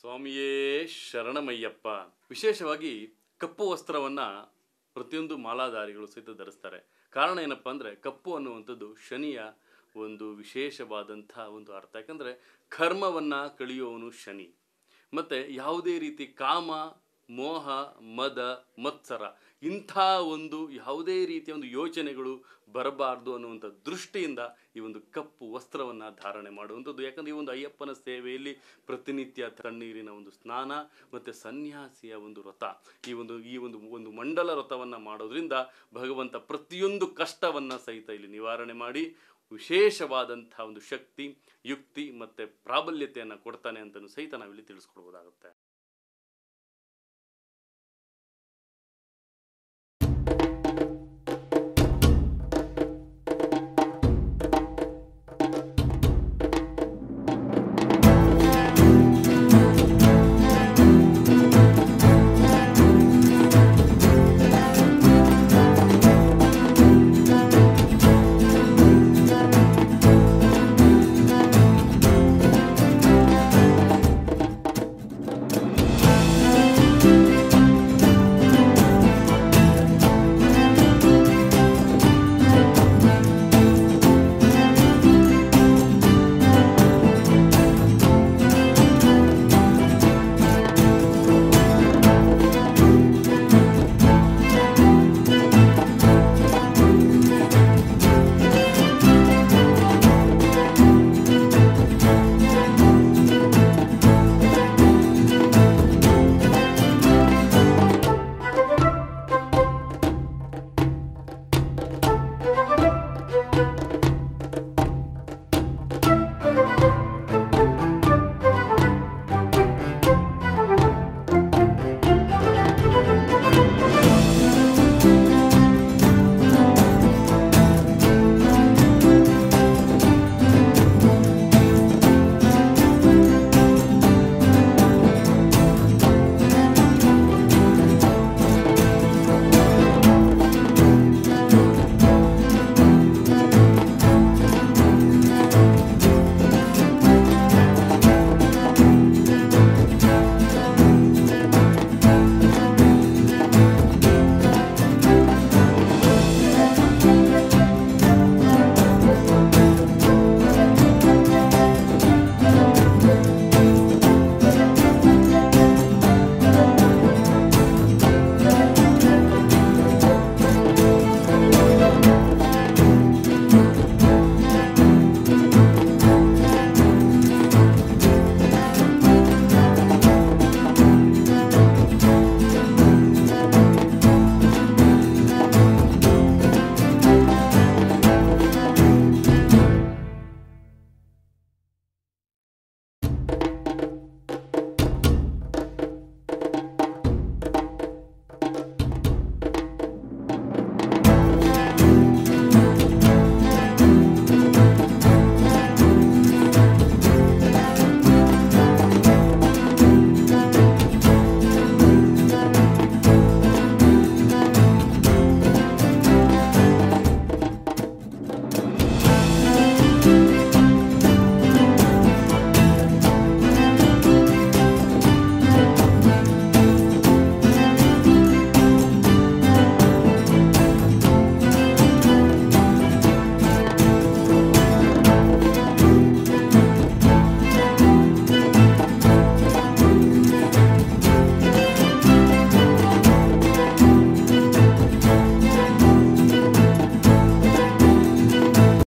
ಸ್ವಾಮಿಯೇ ಶರಣಮಯ್ಯಪ್ಪ ವಿಶೇಷವಾಗಿ ಕಪ್ಪು ವಸ್ತ್ರವನ್ನು ಪ್ರತಿಯೊಂದು ಮಾಲಾಧಾರಿಗಳು ಸಹಿತ ಧರಿಸ್ತಾರೆ ಕಾರಣ ಏನಪ್ಪ ಅಂದರೆ ಕಪ್ಪು ಅನ್ನುವಂಥದ್ದು ಶನಿಯ ಒಂದು ವಿಶೇಷವಾದಂಥ ಒಂದು ಅರ್ಥ ಯಾಕಂದರೆ ಕರ್ಮವನ್ನು ಕಳಿಯುವವನು ಶನಿ ಮತ್ತು ಯಾವುದೇ ರೀತಿ ಕಾಮ ಮೋಹ ಮದ ಮತ್ಸರ ಇಂಥ ಒಂದು ಯಾವುದೇ ರೀತಿಯ ಒಂದು ಯೋಚನೆಗಳು ಬರಬಾರ್ದು ಅನ್ನುವಂಥ ದೃಷ್ಟಿಯಿಂದ ಈ ಒಂದು ಕಪ್ಪು ವಸ್ತ್ರವನ್ನು ಧಾರಣೆ ಮಾಡುವಂಥದ್ದು ಯಾಕಂದರೆ ಈ ಒಂದು ಅಯ್ಯಪ್ಪನ ಸೇವೆಯಲ್ಲಿ ಪ್ರತಿನಿತ್ಯ ತಣ್ಣೀರಿನ ಒಂದು ಸ್ನಾನ ಮತ್ತು ಸನ್ಯಾಸಿಯ ಒಂದು ವ್ರತ ಈ ಒಂದು ಈ ಒಂದು ಒಂದು ಮಂಡಲ ವ್ರತವನ್ನು ಮಾಡೋದ್ರಿಂದ ಭಗವಂತ ಪ್ರತಿಯೊಂದು ಕಷ್ಟವನ್ನು ಸಹಿತ ಇಲ್ಲಿ ನಿವಾರಣೆ ಮಾಡಿ ವಿಶೇಷವಾದಂಥ ಒಂದು ಶಕ್ತಿ ಯುಕ್ತಿ ಮತ್ತು ಪ್ರಾಬಲ್ಯತೆಯನ್ನು ಕೊಡ್ತಾನೆ ಅಂತಲೂ ಸಹಿತ ನಾವಿಲ್ಲಿ ತಿಳಿಸ್ಕೊಡ್ಬೋದಾಗುತ್ತೆ